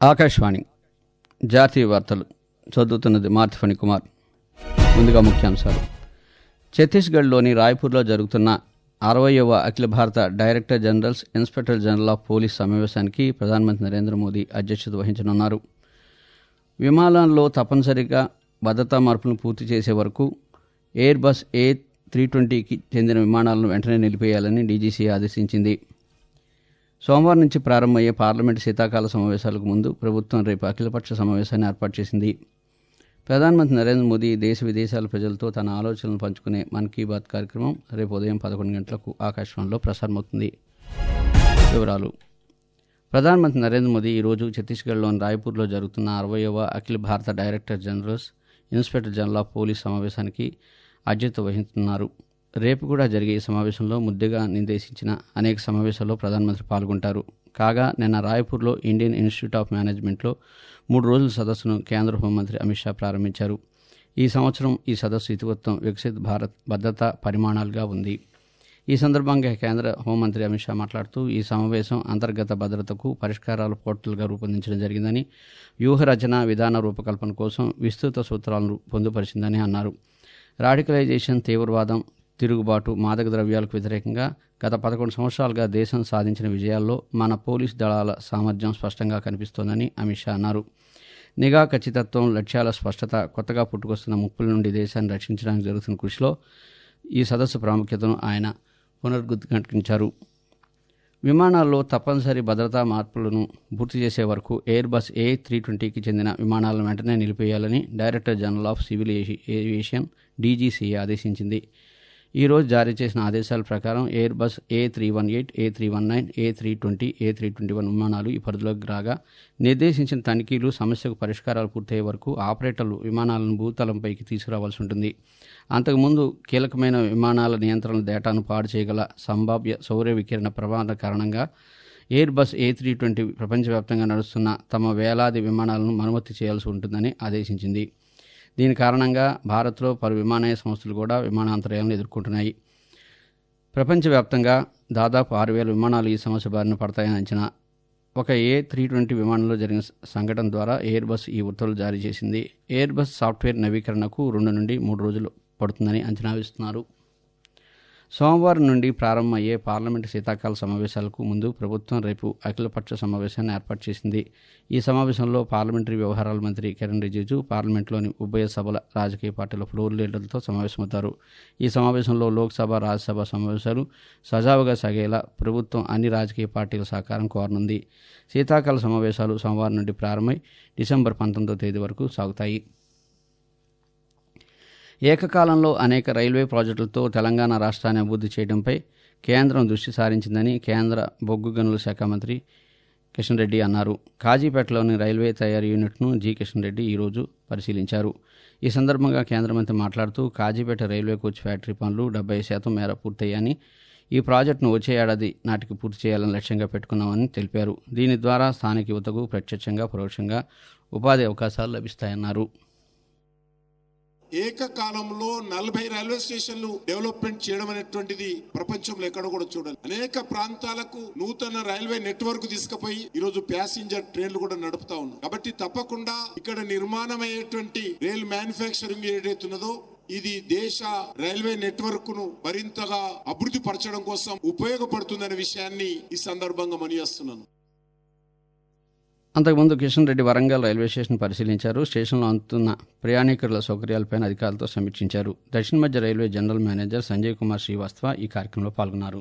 ఆకాశవాణి జాతీయ వార్తలు చదువుతున్నది మార్తిఫణి కుమార్ ముందుగా ముఖ్యాంశాలు ఛత్తీస్గఢ్లోని రాయ్పూర్లో జరుగుతున్న అరవయవ అఖిల భారత director generals inspector general of police సమావేశానికి ప్రధానమంత్రి నరేంద్ర మోదీ అధ్యక్షత వహించనున్నారు విమానాల్లో తప్పనిసరిగా భద్రతా మార్పులను పూర్తి చేసే వరకు ఎయిర్ బస్ ఏ త్రీ ట్వంటీకి చెందిన విమానాలను వెంటనే నిలిపేయాలని డీజీసీ ఆదేశించింది సోమవారం నుంచి ప్రారంభమయ్యే పార్లమెంటు శీతాకాల సమావేశాలకు ముందు ప్రభుత్వం రేపు అఖిలపక్ష సమావేశాన్ని ఏర్పాటు చేసింది ప్రధానమంత్రి నరేంద్ర మోదీ దేశ విదేశాల ప్రజలతో తన ఆలోచనలు పంచుకునే మన్ కీ బాత్ కార్యక్రమం రేపు ఉదయం పదకొండు గంటలకు ఆకాశవాణిలో ప్రసారమవుతుంది వివరాలు ప్రధానమంత్రి నరేంద్ర మోదీ ఈరోజు ఛత్తీస్గఢ్లోని రాయ్పూర్లో జరుగుతున్న అరవయవ అఖిల భారత director generals inspector general of police సమావేశానికి అధ్యక్షత వహిస్తున్నారు రేపు కూడా జరిగే ఈ సమావేశంలో ముద్దుగా నిర్దేశించిన అనేక సమావేశాల్లో ప్రధానమంత్రి పాల్గొంటారు కాగా నిన్న రాయ్పూర్లో ఇండియన్ ఇన్స్టిట్యూట్ ఆఫ్ మేనేజ్మెంట్లో మూడు రోజుల సదస్సును కేంద్ర హోంమంత్రి అమిత్ షా ప్రారంభించారు ఈ సంవత్సరం ఈ సదస్సు ఇతివృత్తం వికసిత్ భారత్ భద్రతా పరిమాణాలుగా ఉంది ఈ సందర్భంగా కేంద్ర హోంమంత్రి అమిత్ షా మాట్లాడుతూ ఈ సమావేశం అంతర్గత భద్రతకు పరిష్కారాల పోర్టల్గా రూపొందించడం జరిగిందని వ్యూహ రచన విధాన రూపకల్పన కోసం విస్తృత సూత్రాలను పొందుపరిచిందని అన్నారు రాడికలైజేషన్ తీవ్రవాదం తిరుగుబాటు మాదక ద్రవ్యాలకు వ్యతిరేకంగా గత పదకొండు సంవత్సరాలుగా దేశం సాధించిన విజయాల్లో మన పోలీస్ దళాల సామర్థ్యం స్పష్టంగా కనిపిస్తోందని అమిత్ షా అన్నారు నిఘా ఖచ్చితత్వం లక్ష్యాల స్పష్టత కొత్తగా పుట్టుకొస్తున్న ముప్పుల నుండి దేశాన్ని రక్షించడానికి జరుగుతున్న కృషిలో ఈ సదస్సు ప్రాముఖ్యతను ఆయన పునరుద్ఘాటించారు విమానాల్లో తప్పనిసరి భద్రతా మార్పులను పూర్తి చేసే వరకు ఎయిర్ బస్ ఏ త్రీ ట్వంటీకి చెందిన విమానాలను వెంటనే నిలిపేయాలని director general of civil avi- aviation DGCA ఆదేశించింది ఈ రోజు జారీ చేసిన ఆదేశాల ప్రకారం Airbus A three one eight A three one nine A three twenty A three twenty one విమానాలు ఈ పరిధిలోకి రాగా నిర్దేశించిన తనిఖీలు సమస్యకు పరిష్కారాలు పూర్తయ్యే వరకు ఆపరేటర్లు విమానాలను భూతలంపైకి తీసుకురావాల్సి ఉంటుంది అంతకుముందు కీలకమైన విమానాల నియంత్రణ డేటాను పాడు చేయగల సంభావ్య సౌర వికిరణ ప్రమాద కారణంగా Airbus A three twenty ప్రపంచవ్యాప్తంగా నడుస్తున్న తమ వేలాది విమానాలను మరమ్మతు చేయాల్సి ఉంటుందని ఆదేశించింది దీని కారణంగా భారత్లో పలు విమానయాన సంస్థలు కూడా విమానాంతరాయాలను ఎదుర్కొంటున్నాయి ప్రపంచవ్యాప్తంగా దాదాపు ఆరు వేల విమానాలు ఈ సమస్య బారిన పడతాయని అంచనా ఒక ఏ త్రీ ట్వంటీ విమానంలో జరిగిన సంఘటన ద్వారా ఎయిర్ బస్ ఈ ఉత్తర్వులు జారీ చేసింది ఎయిర్ బస్ సాఫ్ట్వేర్ నవీకరణకు రెండు నుండి మూడు రోజులు పడుతుందని అంచనా వేస్తున్నారు సోమవారం నుండి ప్రారంభమయ్యే పార్లమెంటు శీతాకాల సమావేశాలకు ముందు ప్రభుత్వం రేపు అఖిలపక్ష సమావేశాన్ని ఏర్పాటు చేసింది ఈ సమావేశంలో పార్లమెంటరీ వ్యవహారాల మంత్రి కిరణ్ రిజిజు పార్లమెంట్లోని ఉభయ సభల రాజకీయ పార్టీల ఫ్లోర్ లీడర్లతో సమావేశమవుతారు ఈ సమావేశంలో లోక్సభ రాజ్యసభ సమావేశాలు సజావుగా సాగేలా ప్రభుత్వం అన్ని రాజకీయ పార్టీల సహకారం కోరనుంది శీతాకాల సమావేశాలు సోమవారం నుండి ప్రారంభమై డిసెంబర్ పంతొమ్మిదో తేదీ వరకు సాగుతాయి ఏకకాలంలో అనేక రైల్వే ప్రాజెక్టులతో తెలంగాణ రాష్ట్రాన్ని అభివృద్ధి చేయడంపై కేంద్రం దృష్టి సారించిందని కేంద్ర బొగ్గు గనుల శాఖ మంత్రి కిషన్ రెడ్డి అన్నారు కాజీపేటలోని రైల్వే తయారీ యూనిట్ను జి కిషన్ రెడ్డి ఈరోజు పరిశీలించారు ఈ సందర్భంగా కేంద్ర మంత్రి మాట్లాడుతూ కాజీపేట రైల్వే కోచ్ ఫ్యాక్టరీ పనులు డెబ్బై శాతం మేర పూర్తయ్యాయని ఈ ప్రాజెక్టును వచ్చే ఏడాది నాటికి పూర్తి చేయాలని లక్ష్యంగా పెట్టుకున్నామని తెలిపారు దీని ద్వారా స్థానిక యువతకు ప్రత్యక్షంగా పరోక్షంగా ఉపాధి అవకాశాలు లభిస్తాయన్నారు ఏకకాలంలో నలభై రైల్వే స్టేషన్లు డెవలప్మెంట్ చేయడం అనేటువంటిది ప్రపంచంలో ఎక్కడ కూడా చూడాలి అనేక ప్రాంతాలకు నూతన రైల్వే నెట్వర్క్ తీసుకుపోయి ఈ రోజు ప్యాసింజర్ ట్రైన్లు కూడా నడుపుతా ఉన్నాం కాబట్టి తప్పకుండా ఇక్కడ నిర్మాణం అయ్యేటువంటి రైల్ మ్యానుఫ్యాక్చరింగ్ ఏదైతున్నదో ఇది దేశ రైల్వే నెట్వర్క్ ను మరింతగా అభివృద్ధి పరచడం కోసం ఉపయోగపడుతుందనే విషయాన్ని ఈ సందర్భంగా మనియేస్తున్నాను అంతకుముందు కిషన్ రెడ్డి వరంగల్ రైల్వే స్టేషన్ పరిశీలించారు స్టేషన్లో అందుతున్న ప్రయాణికుల సౌకర్యాలపై అధికారులతో సమీక్షించారు దక్షిణ మధ్య railway general manager Sanjay Kumar Srivastava ఈ కార్యక్రమంలో పాల్గొన్నారు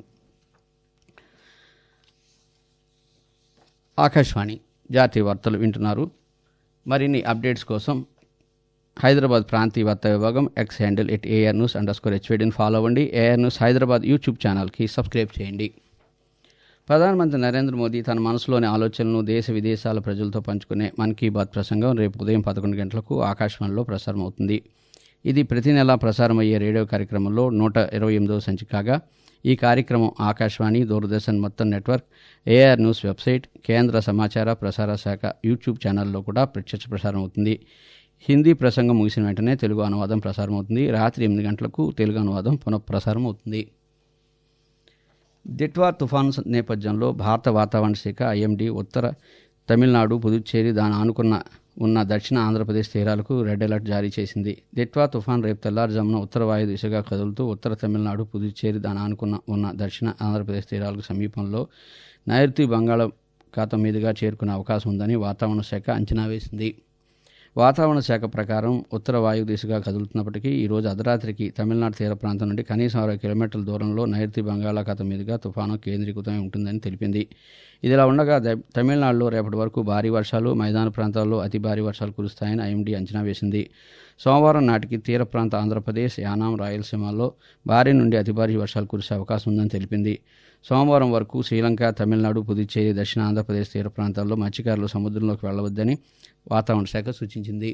ఆకాశవాణి జాతీయ వార్తలు వింటున్నారు మరిన్ని అప్డేట్స్ కోసం హైదరాబాద్ ప్రాంతీయ వార్తా విభాగం X handle at AR news under score హెచ్వేడిని ఫాలో అవ్వండి ఏఆర్ న్యూస్ హైదరాబాద్ యూట్యూబ్ ఛానల్కి సబ్స్క్రైబ్ చేయండి ప్రధానమంత్రి నరేంద్ర మోదీ తన మనసులోని ఆలోచనలను దేశ విదేశాల ప్రజలతో పంచుకునే మన్ కీ బాత్ ప్రసంగం రేపు ఉదయం పదకొండు గంటలకు ఆకాశవాణిలో ప్రసారం అవుతుంది ఇది ప్రతి నెలా ప్రసారమయ్యే రేడియో కార్యక్రమంలో నూట ఇరవై ఎనిమిదవ సంచి కాగా ఈ కార్యక్రమం ఆకాశవాణి దూరదర్శన్ మొత్తం నెట్వర్క్ ఏఆర్ న్యూస్ వెబ్సైట్ కేంద్ర సమాచార ప్రసార శాఖ యూట్యూబ్ ఛానల్లో కూడా ప్రత్యక్ష ప్రసారం అవుతుంది హిందీ ప్రసంగం ముగిసిన వెంటనే తెలుగు అనువాదం ప్రసారం అవుతుంది రాత్రి ఎనిమిది గంటలకు తెలుగు అనువాదం పునఃప్రసారం అవుతుంది దిట్వా తుఫాను నేపథ్యంలో భారత వాతావరణ శాఖ ఐఎండీ ఉత్తర తమిళనాడు పుదుచ్చేరి దాని ఆనుకున్న ఉన్న దక్షిణ ఆంధ్రప్రదేశ్ తీరాలకు రెడ్ అలర్ట్ జారీ చేసింది దిట్వా తుఫాన్ రేపు తెల్లారుజామున ఉత్తర వాయు దిశగా కదులుతూ ఉత్తర తమిళనాడు పుదుచ్చేరి దాని ఆనుకున్న ఉన్న దక్షిణ ఆంధ్రప్రదేశ్ తీరాలకు సమీపంలో నైరుతి బంగాళాఖాతం మీదుగా చేరుకునే అవకాశం ఉందని వాతావరణ శాఖ అంచనా వేసింది వాతావరణ శాఖ ప్రకారం ఉత్తర వాయు దిశగా కదులుతున్నప్పటికీ ఈ రోజు అర్ధరాత్రికి తమిళనాడు తీర ప్రాంతం నుండి కనీసం అరవై కిలోమీటర్ల దూరంలో నైరుతి బంగాళాఖాతం మీదుగా తుఫాను కేంద్రీకృతమై ఉంటుందని తెలిపింది ఇదిలా ఉండగా ద- తమిళనాడులో రేపటి వరకు భారీ వర్షాలు మైదాన ప్రాంతాల్లో అతి భారీ వర్షాలు కురుస్తాయని ఐఎండీ అంచనా వేసింది సోమవారం నాటికి తీర ప్రాంత ఆంధ్రప్రదేశ్ యానాం రాయలసీమల్లో భారీ నుండి అతి భారీ వర్షాలు కురిసే అవకాశం ఉందని తెలిపింది సోమవారం వరకు శ్రీలంక తమిళనాడు పుదుచ్చేరి దక్షిణ ఆంధ్రప్రదేశ్ తీర ప్రాంతాల్లో మత్స్యకారులు సముద్రంలోకి వెళ్లవద్దని వాతావరణ శాఖ సూచించింది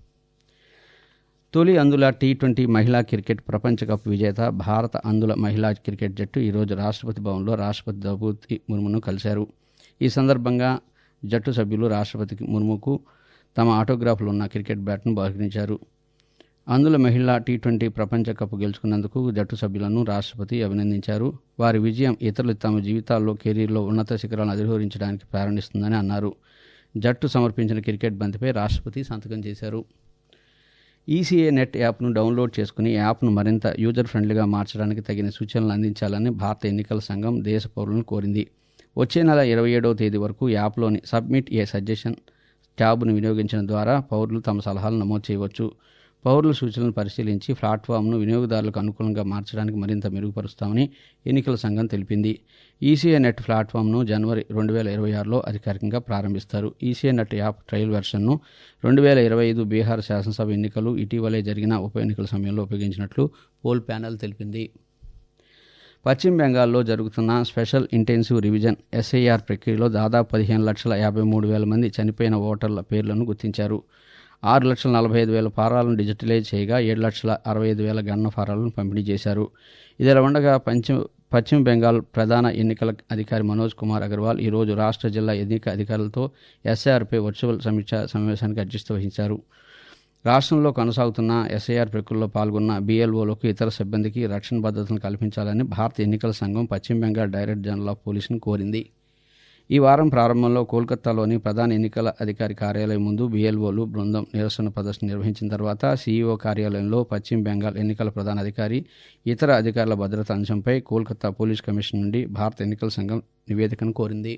తొలి అందుల టీ ట్వంటీ మహిళా క్రికెట్ ప్రపంచ కప్ విజేత భారత అందుల మహిళా క్రికెట్ జట్టు ఈరోజు రాష్ట్రపతి భవన్లో రాష్ట్రపతి ద్రౌపది ముర్మును కలిశారు ఈ సందర్భంగా జట్టు సభ్యులు రాష్ట్రపతి ముర్ముకు తమ ఆటోగ్రాఫ్లు ఉన్న క్రికెట్ బ్యాట్ను బహుకరించారు అందుల మహిళా టీ ట్వంటీ ప్రపంచ కప్ గెలుచుకున్నందుకు జట్టు సభ్యులను రాష్ట్రపతి అభినందించారు వారి విజయం ఇతరులు తమ జీవితాల్లో కెరీర్లో ఉన్నత శిఖరాలను అధిరోహించడానికి ప్రారంభిస్తుందని అన్నారు జట్టు సమర్పించిన క్రికెట్ బంతిపై రాష్ట్రపతి సంతకం చేశారు ఈసీఏ నెట్ యాప్ను డౌన్లోడ్ చేసుకుని యాప్ను మరింత యూజర్ ఫ్రెండ్లీగా మార్చడానికి తగిన సూచనలు అందించాలని భారత ఎన్నికల సంఘం దేశ పౌరులను కోరింది వచ్చే నెల ఇరవై ఏడవ తేదీ వరకు యాప్లోని సబ్మిట్ ఏ సజెషన్ ట్యాబ్ను వినియోగించడం ద్వారా పౌరులు తమ సలహాలు నమోదు చేయవచ్చు పౌరుల సూచనలను పరిశీలించి ప్లాట్ఫామ్ను వినియోగదారులకు అనుకూలంగా మార్చడానికి మరింత మెరుగుపరుస్తామని ఎన్నికల సంఘం తెలిపింది ఈసీఏ నెట్ ప్లాట్ఫామ్ను జనవరి రెండు వేల ఇరవై ఆరులో అధికారికంగా ప్రారంభిస్తారు ఈసీఏ నెట్ యాప్ ట్రయల్ వెర్షన్ను రెండు వేల ఇరవై ఐదు బీహార్ శాసనసభ ఎన్నికలు ఇటీవలే జరిగిన ఉప ఎన్నికల సమయంలో ఉపయోగించినట్లు పోల్ ప్యానెల్ తెలిపింది పశ్చిమ బెంగాల్లో జరుగుతున్న స్పెషల్ ఇంటెన్సివ్ రివిజన్ ఎస్ఐఆర్ ప్రక్రియలో దాదాపు పదిహేను లక్షల యాభై మూడు వేల మంది చనిపోయిన ఓటర్ల పేర్లను గుర్తించారు ఆరు లక్షల నలభై ఐదు వేల ఫారాలను డిజిటలైజ్ చేయగా ఏడు లక్షల అరవై ఐదు వేల గణన ఫారాలను పంపిణీ చేశారు ఇదిలా ఉండగా పశ్చిమ పశ్చిమ బెంగాల్ ప్రధాన ఎన్నికల అధికారి మనోజ్ కుమార్ అగర్వాల్ ఈరోజు రాష్ట్ర జిల్లా ఎన్నిక అధికారులతో ఎస్ఐఆర్పై వర్చువల్ సమీక్ష సమావేశానికి అధ్యక్షత వహించారు రాష్ట్రంలో కొనసాగుతున్న ఎస్ఐఆర్ ప్రక్రియలో పాల్గొన్న బీఎల్ఓలకు ఇతర సిబ్బందికి రక్షణ భద్రతలను కల్పించాలని భారత ఎన్నికల సంఘం పశ్చిమ బెంగాల్ డైరెక్టర్ జనరల్ ఆఫ్ పోలీసును కోరింది ఈ వారం ప్రారంభంలో కోల్కతాలోని ప్రధాన ఎన్నికల అధికారి కార్యాలయం ముందు బీఎల్ఓలు బృందం నిరసన ప్రదర్శన నిర్వహించిన తర్వాత సీఈఓ కార్యాలయంలో పశ్చిమ బెంగాల్ ఎన్నికల ప్రధాన అధికారి ఇతర అధికారుల భద్రత అంశంపై కోల్కతా పోలీస్ కమిషన్ నుండి భారత ఎన్నికల సంఘం నివేదికను కోరింది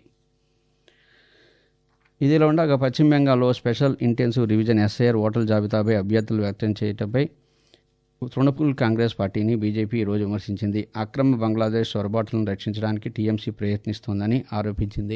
ఇదిలా ఉండగా పశ్చిమ బెంగాల్లో స్పెషల్ ఇంటెన్సివ్ రివిజన్ ఎస్ఐఆర్ ఓటర్ల జాబితాపై అభ్యర్థులు వ్యక్తం చేయటంపై తృణమూల్ కాంగ్రెస్ పార్టీని బీజేపీ ఈరోజు విమర్శించింది అక్రమ బంగ్లాదేశ్ సొరబాట్లను రక్షించడానికి టీఎంసీ ప్రయత్నిస్తోందని ఆరోపించింది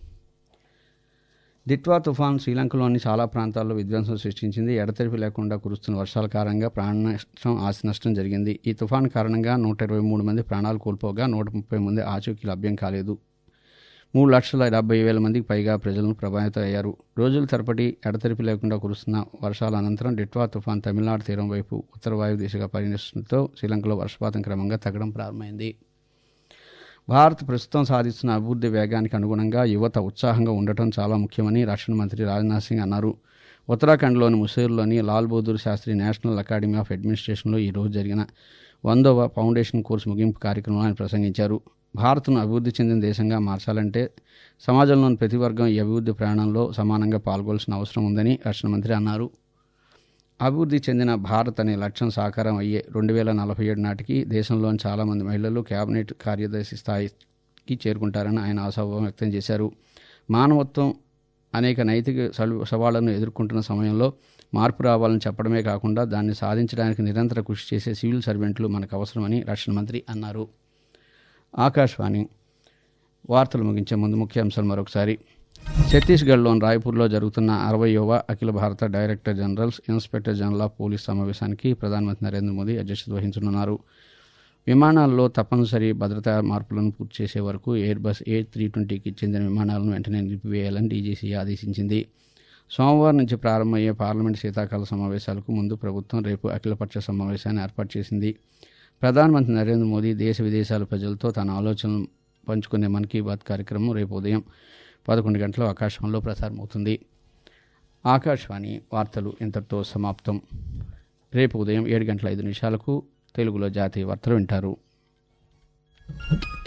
దిట్వా తుఫాన్ శ్రీలంకలోని చాలా ప్రాంతాల్లో విధ్వంసం సృష్టించింది ఎడతెరిపి లేకుండా కురుస్తున్న వర్షాల కారణంగా ప్రాణ నష్టం ఆస్తి నష్టం జరిగింది ఈ తుఫాన్ కారణంగా నూట ఇరవై మూడు మంది ప్రాణాలు కోల్పోగా నూట ముప్పై మంది ఆచూకీ లభ్యం కాలేదు మూడు లక్షల డెబ్బై వేల మందికి పైగా ప్రజలను ప్రభావితం అయ్యారు రోజుల తరబడి ఎడతెరిపి లేకుండా కురుస్తున్న వర్షాల అనంతరం డిట్వా తుఫాన్ తమిళనాడు తీరం వైపు ఉత్తర వాయు దిశగా పయనిస్తుండటంతో శ్రీలంకలో వర్షపాతం క్రమంగా తగ్గడం ప్రారంభమైంది భారత్ ప్రస్తుతం సాధిస్తున్న అభివృద్ధి వేగానికి అనుగుణంగా యువత ఉత్సాహంగా ఉండటం చాలా ముఖ్యమని రక్షణ మంత్రి రాజ్నాథ్ సింగ్ అన్నారు ఉత్తరాఖండ్లోని ముసేర్లోని Lal Bahadur Shastri national academy of అడ్మినిస్ట్రేషన్లో ఈ రోజు జరిగిన వందవ ఫౌండేషన్ కోర్సు ముగింపు కార్యక్రమంలో ఆయన ప్రసంగించారు భారత్ను అభివృద్ధి చెందిన దేశంగా మార్చాలంటే సమాజంలోని ప్రతి వర్గం ఈ అభివృద్ధి ప్రయాణంలో సమానంగా పాల్గొల్సిన అవసరం ఉందని రక్షణ మంత్రి అన్నారు అభివృద్ధి చెందిన భారత్ అనే లక్ష్యం సాకారం అయ్యే రెండు వేల నలభై ఏడు నాటికి దేశంలోని చాలామంది మహిళలు కేబినెట్ కార్యదర్శి స్థాయికి చేరుకుంటారని ఆయన ఆశాభావం వ్యక్తం చేశారు మానవత్వం అనేక నైతిక సలు- సవాళ్లను ఎదుర్కొంటున్న సమయంలో మార్పు రావాలని చెప్పడమే కాకుండా దాన్ని సాధించడానికి నిరంతర కృషి చేసే సివిల్ సర్వెంట్లు మనకు అవసరమని రక్షణ మంత్రి అన్నారు ఆకాశవాణి వార్తలు ముగించే ముందు ముఖ్యాంశాలు మరొకసారి ఛత్తీస్గఢ్లోని రాయ్పూర్లో జరుగుతున్న అరవయవ అఖిల భారత director generals inspector general of police సమావేశానికి ప్రధానమంత్రి నరేంద్ర మోదీ అధ్యక్షత వహించనున్నారు విమానాల్లో తప్పనిసరి భద్రతా మార్పులను పూర్తి చేసే వరకు ఎయిర్ బస్ ఏ త్రీ ట్వంటీకి చెందిన విమానాలను వెంటనే నిలిపివేయాలని డీజీసీ ఆదేశించింది సోమవారం నుంచి ప్రారంభమయ్యే పార్లమెంట్ శీతాకాల సమావేశాలకు ముందు ప్రభుత్వం రేపు అఖిలపక్ష సమావేశాన్ని ఏర్పాటు చేసింది ప్రధానమంత్రి నరేంద్ర మోదీ దేశ విదేశాల ప్రజలతో తన ఆలోచనలు పంచుకునే మన్ కీ బాత్ కార్యక్రమం రేపు ఉదయం పదకొండు గంటల ఆకాశవాణిలో ప్రసారమవుతుంది ఆకాశవాణి వార్తలు ఇంతటితో సమాప్తం రేపు ఉదయం ఏడు గంటల ఐదు నిమిషాలకు తెలుగులో జాతీయ వార్తలు వింటారు